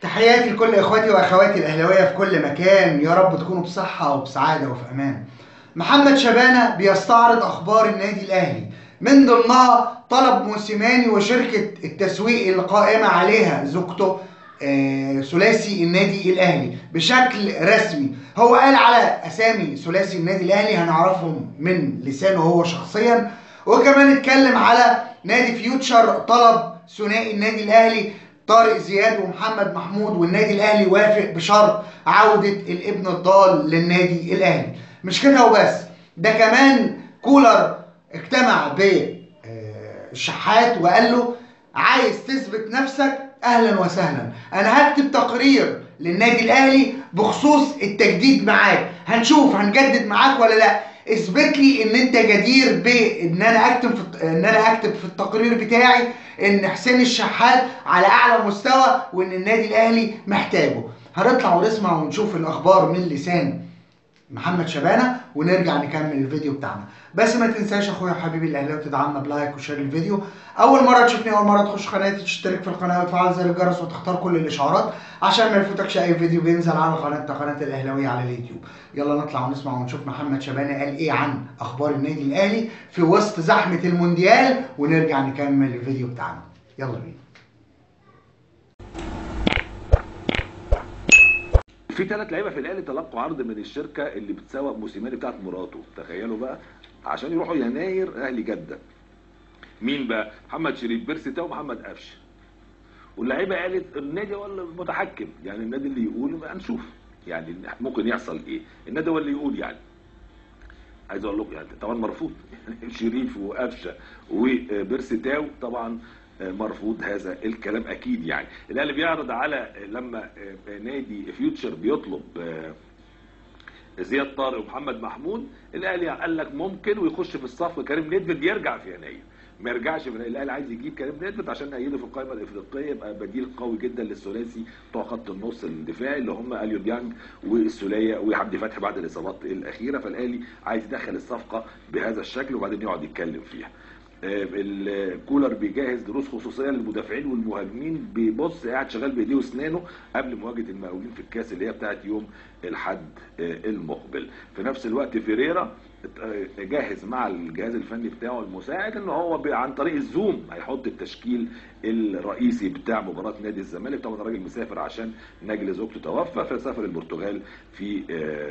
تحياتي لكل اخواتي واخواتي الاهلاويه في كل مكان يا رب تكونوا بصحه وبسعاده وفي امان محمد شبانه بيستعرض اخبار النادي الاهلي من ضمنها طلب موسيماني وشركه التسويق اللي قائمه عليها زوجته آه، ثلاثي النادي الاهلي بشكل رسمي هو قال على اسامي ثلاثي النادي الاهلي هنعرفهم من لسانه هو شخصيا وكمان اتكلم على نادي فيوتشر طلب ثنائي النادي الاهلي طارق زياد ومحمد محمود والنادي الاهلي وافق بشرط عوده الابن الضال للنادي الاهلي مش كده وبس ده كمان كولر اجتمع بالشحات وقال له عايز تثبت نفسك اهلا وسهلا انا هكتب تقرير للنادي الاهلي بخصوص التجديد معاك هنشوف هنجدد معاك ولا لا اثبت لي ان انت جدير بان انا اكتب في ان انا اكتب في التقرير بتاعي ان حسين الشحات على اعلى مستوى وان النادي الاهلي محتاجه هنطلع ونسمع ونشوف الاخبار من لسان محمد شبانه ونرجع نكمل الفيديو بتاعنا بس ما تنساش اخويا وحبيبي الاهلاوي تدعمنا بلايك وشير الفيديو اول مره تشوفني اول مره تخش قناتي تشترك في القناه وتفعل زر الجرس وتختار كل الاشعارات عشان ما يفوتكش اي فيديو بينزل على قناتنا قناه الاهلاويه على اليوتيوب يلا نطلع ونسمع ونشوف محمد شبانه قال ايه عن اخبار النادي الاهلي في وسط زحمه المونديال ونرجع نكمل الفيديو بتاعنا يلا بينا في ثلاث لعيبه في الاهلي تلقوا عرض من الشركه اللي بتسوق موسيماني بتاعت مراته تخيلوا بقى عشان يروحوا يناير اهلي جده مين بقى محمد شريف بيرسي تاو ومحمد قفشه واللعيبه قالت النادي هو المتحكم يعني النادي اللي يقول هنشوف يعني ممكن يحصل ايه النادي هو اللي يقول يعني عايز اقول لكم يعني طبعا مرفوض شريف وقفشه وبيرسي تاو طبعا مرفوض هذا الكلام اكيد يعني الاهلي بيعرض على لما نادي فيوتشر بيطلب زياد طارق ومحمد محمود الاهلي قال لك ممكن ويخش في الصف كريم نيدفيد يرجع في يناير ما يرجعش من الاهلي عايز يجيب كريم نيدفيد عشان يأيده في القائمه الافريقيه يبقى بديل قوي جدا للثلاثي بتوع خط النص الدفاعي اللي هم اليو ديانج والسوليه وحمدي فتحي بعد الاصابات الاخيره فالاهلي عايز يدخل الصفقه بهذا الشكل وبعدين يقعد يتكلم فيها الكولر بيجهز دروس خصوصيه للمدافعين والمهاجمين بيبص قاعد شغال بايديه واسنانه قبل مواجهه المقاولين في الكاس اللي هي بتاعت يوم الاحد المقبل في نفس الوقت فيريرا جاهز مع الجهاز الفني بتاعه المساعد ان هو عن طريق الزوم هيحط التشكيل الرئيسي بتاع مباراه نادي الزمالك طبعا الراجل مسافر عشان نجل زوجته توفى فسافر البرتغال في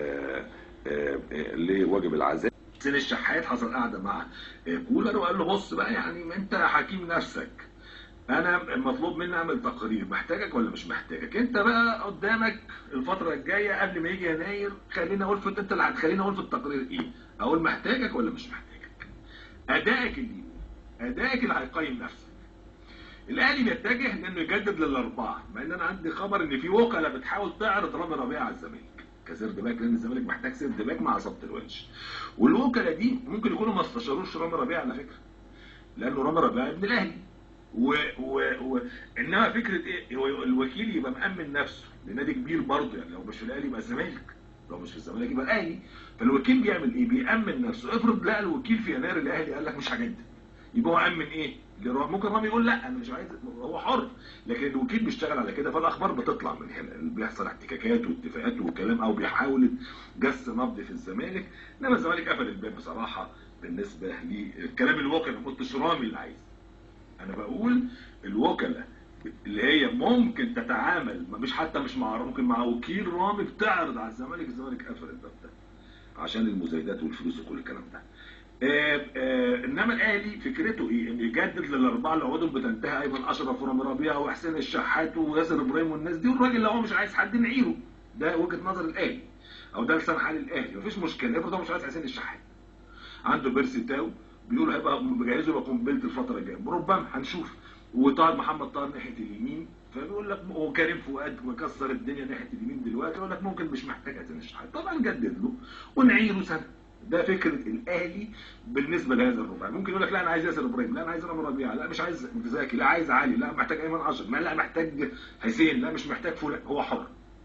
لواجب العزاء حسين الشحات حصل قاعده مع كولر وقال له بص بقى يعني انت حكيم نفسك انا مطلوب مني اعمل تقرير محتاجك ولا مش محتاجك انت بقى قدامك الفتره الجايه قبل ما يجي يناير خليني اقول في انت اللي هتخليني اقول في التقرير ايه اقول محتاجك ولا مش محتاجك ادائك اللي ادائك اللي هيقيم نفسك الاهلي بيتجه لانه يجدد للاربعه مع ان انا عندي خبر ان في وكلاء بتحاول تعرض رامي ربيعه على الزمالك كسيرد باك لان الزمالك محتاج سيرد باك مع اصابه الونش والوكلاء دي ممكن يكونوا ما استشاروش رامي ربيعه على فكره لانه رامي ربيعه ابن الاهلي و... و... و... انما فكره ايه هو الوكيل يبقى مامن نفسه لنادي كبير برضه يعني لو مش في الاهلي يبقى الزمالك لو مش في الزمالك يبقى الاهلي فالوكيل بيعمل ايه بيامن نفسه افرض لقى الوكيل في يناير الاهلي قال لك مش هجدد يبقى هو امن ايه ممكن رامي يقول لا انا مش عايز هو حر لكن الوكيل بيشتغل على كده فالاخبار بتطلع من هنا بيحصل احتكاكات واتفاقات وكلام او بيحاول جس نبض في الزمالك انما الزمالك قفل الباب بصراحه بالنسبه للكلام الوكلاء ما قلتش رامي اللي عايز انا بقول الوكلاء اللي هي ممكن تتعامل مش حتى مش مع ممكن مع وكيل رامي بتعرض على الزمالك الزمالك قفل الباب ده عشان المزايدات والفلوس وكل الكلام ده آه آه انما الاهلي فكرته ايه؟ انه يجدد للاربعه اللي عقودهم بتنتهي ايمن اشرف ورامي ربيعه وحسين الشحات وياسر ابراهيم والناس دي والراجل لو هو مش عايز حد نعيره ده وجهه نظر الاهلي او ده لسان حال الاهلي مفيش مشكله افرض هو مش عايز حسين الشحات عنده بيرسي تاو بيقولوا هيبقى مجهزه يبقى قنبله الفتره الجايه ربما هنشوف وطاهر محمد طاهر ناحيه اليمين فبيقول لك وكريم فؤاد مكسر الدنيا ناحيه اليمين دلوقتي يقول لك ممكن مش محتاج حسين الشحات طبعا نجدد له ونعيره سنه ده فكره الاهلي بالنسبه لهذا الربع ممكن يقول لك لا انا عايز ياسر ابراهيم لا انا عايز رامي ربيعه لا مش عايز متزاكي لا عايز علي لا محتاج ايمن اشرف لا محتاج حسين لا مش محتاج فلان هو حر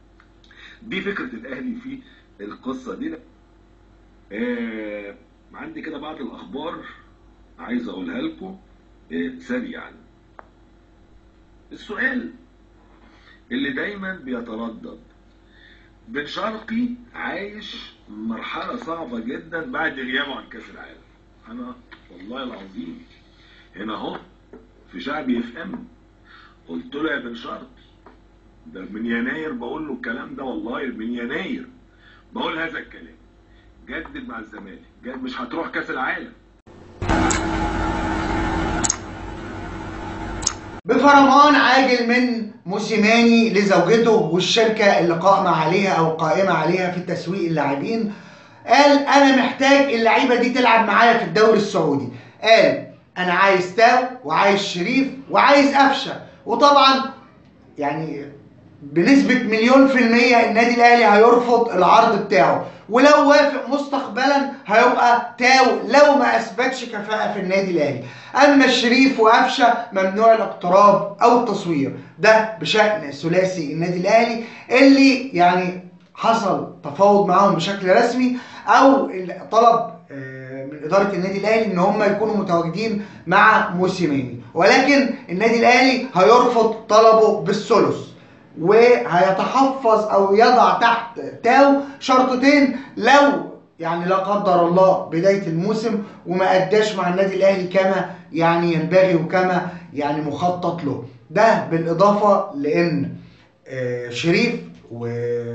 دي فكره الاهلي في القصه دي آه عندي كده بعض الاخبار عايز اقولها لكم آه سريعا السؤال اللي دايما بيتردد بن شرقي عايش مرحلة صعبة جدا بعد غيابه عن كأس العالم أنا والله العظيم هنا أهو في شعبي اف ام قلت له يا بن شرقي ده من يناير بقول له الكلام ده والله من يناير بقول هذا الكلام جدد مع الزمالك جد مش هتروح كأس العالم بفرمان عاجل من موسيماني لزوجته والشركة اللي قائمة عليها أو قائمة عليها في تسويق اللاعبين قال أنا محتاج اللعيبة دي تلعب معايا في الدوري السعودي قال أنا عايز تاو وعايز شريف وعايز قفشة وطبعا يعني بنسبة مليون في المية النادي الأهلي هيرفض العرض بتاعه ولو وافق مستقبلا هيبقى تاو لو ما أثبتش كفاءة في النادي الأهلي أما الشريف وقفشة ممنوع الاقتراب أو التصوير ده بشأن ثلاثي النادي الأهلي اللي يعني حصل تفاوض معاهم بشكل رسمي أو طلب آه، من إدارة النادي الأهلي إن هم يكونوا متواجدين مع موسيماني ولكن النادي الأهلي هيرفض طلبه بالثلث وهيتحفظ او يضع تحت تاو شرطتين لو يعني لا قدر الله بدايه الموسم وما اداش مع النادي الاهلي كما يعني ينبغي وكما يعني مخطط له ده بالاضافه لان آه، شريف و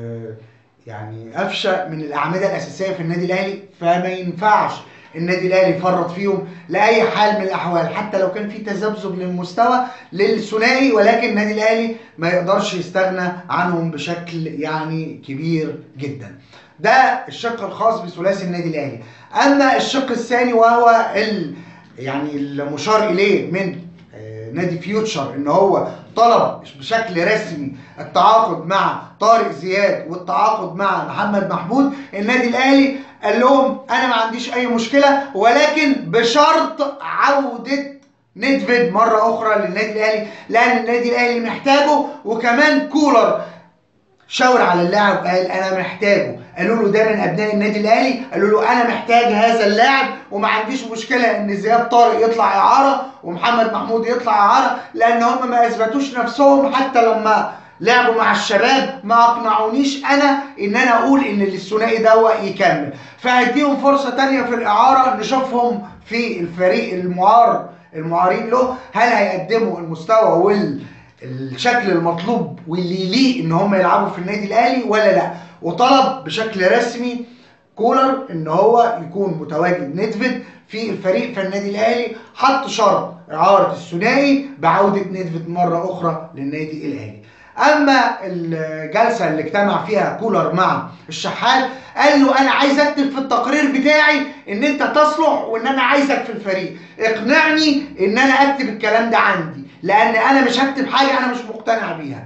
يعني قفشه من الاعمده الاساسيه في النادي الاهلي فما ينفعش النادي الاهلي يفرط فيهم لاي حال من الاحوال حتى لو كان في تذبذب للمستوى للثنائي ولكن النادي الاهلي ما يقدرش يستغنى عنهم بشكل يعني كبير جدا ده الشق الخاص بثلاثي النادي الاهلي اما الشق الثاني وهو ال يعني المشار اليه من آه، نادي فيوتشر ان هو طلب بشكل رسمي التعاقد مع طارق زياد والتعاقد مع محمد محمود النادي الاهلي قال لهم انا ما عنديش اي مشكله ولكن بشرط عوده ندفيد مره اخرى للنادي الاهلي لان النادي الاهلي محتاجه وكمان كولر شاور على اللاعب قال انا محتاجه قالوا له ده من ابناء النادي الاهلي قالوا له انا محتاج هذا اللاعب وما عنديش مشكله ان زياد طارق يطلع اعاره ومحمد محمود يطلع اعاره لان هم ما اثبتوش نفسهم حتى لما لعبوا مع الشباب ما اقنعونيش انا ان انا اقول ان الثنائي ده يكمل فهديهم فرصه تانية في الاعاره نشوفهم في الفريق المعار المعارين له هل هيقدموا المستوى وال الشكل المطلوب واللي يليق ان هم يلعبوا في النادي الاهلي ولا لا وطلب بشكل رسمي كولر ان هو يكون متواجد ندفد في الفريق فالنادي الاهلي حط شرط اعاره الثنائي بعوده ندفد مره اخرى للنادي الاهلي اما الجلسه اللي اجتمع فيها كولر مع الشحات قال له انا عايز اكتب في التقرير بتاعي ان انت تصلح وان انا عايزك في الفريق اقنعني ان انا اكتب الكلام ده عندي لان انا مش هكتب حاجه انا مش مقتنع بيها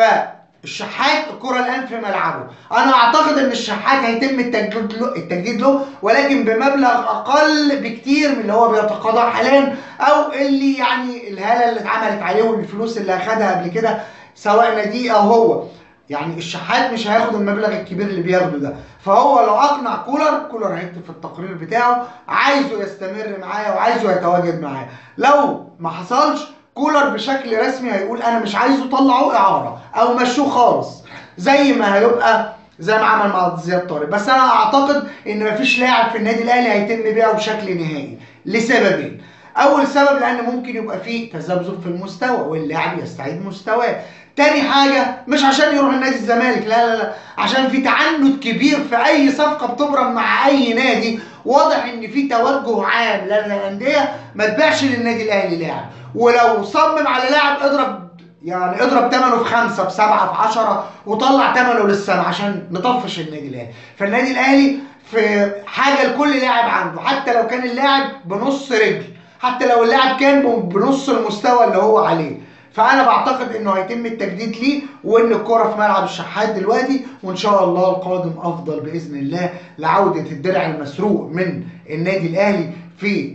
فالشحات الكرة الآن في ملعبه، أنا أعتقد إن الشحات هيتم التجديد له التجديد له ولكن بمبلغ أقل بكتير من اللي هو بيتقاضاه حاليا أو اللي يعني الهالة اللي اتعملت عليه والفلوس اللي أخدها قبل كده سواء ناديه أو هو. يعني الشحات مش هياخد المبلغ الكبير اللي بياخده ده فهو لو اقنع كولر كولر هيكتب في التقرير بتاعه عايزه يستمر معايا وعايزه يتواجد معايا لو ما حصلش كولر بشكل رسمي هيقول انا مش عايزه طلعوه اعاره او مشوه خالص زي ما هيبقى زي ما عمل مع زياد طارق بس انا اعتقد ان مفيش لاعب في النادي الاهلي هيتم بيعه بشكل نهائي لسببين اول سبب لان ممكن يبقى فيه تذبذب في المستوى واللاعب يستعيد مستواه تاني حاجة مش عشان يروح النادي الزمالك لا لا لا عشان في تعنت كبير في أي صفقة بتبرم مع أي نادي واضح إن في توجه عام للأندية ما تبيعش للنادي الأهلي لاعب ولو صمم على لاعب اضرب يعني اضرب ثمنه في خمسة في سبعة في عشرة وطلع ثمنه للسما عشان نطفش النادي الأهلي فالنادي الأهلي في حاجة لكل لاعب عنده حتى لو كان اللاعب بنص رجل حتى لو اللاعب كان بنص المستوى اللي هو عليه فانا بعتقد انه هيتم التجديد ليه وان الكره في ملعب الشحات دلوقتي وان شاء الله القادم افضل باذن الله لعوده الدرع المسروق من النادي الاهلي في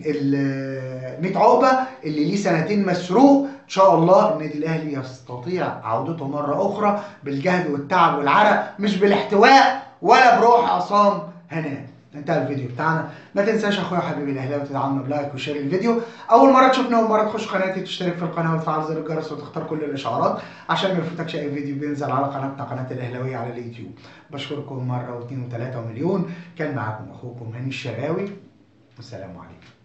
ال 100 عقبه اللي ليه سنتين مسروق ان شاء الله النادي الاهلي يستطيع عودته مره اخرى بالجهد والتعب والعرق مش بالاحتواء ولا بروح عصام هناء انتهى الفيديو بتاعنا ما تنساش اخويا حبيبي الاهلاوي تدعمنا بلايك وشير الفيديو اول مره تشوفنا اول مره تخش قناتي تشترك في القناه وتفعل زر الجرس وتختار كل الاشعارات عشان ما يفوتكش اي فيديو بينزل على قناتنا قناه الاهلاويه على اليوتيوب بشكركم مره واثنين وثلاثه ومليون كان معاكم اخوكم هاني الشراوي والسلام عليكم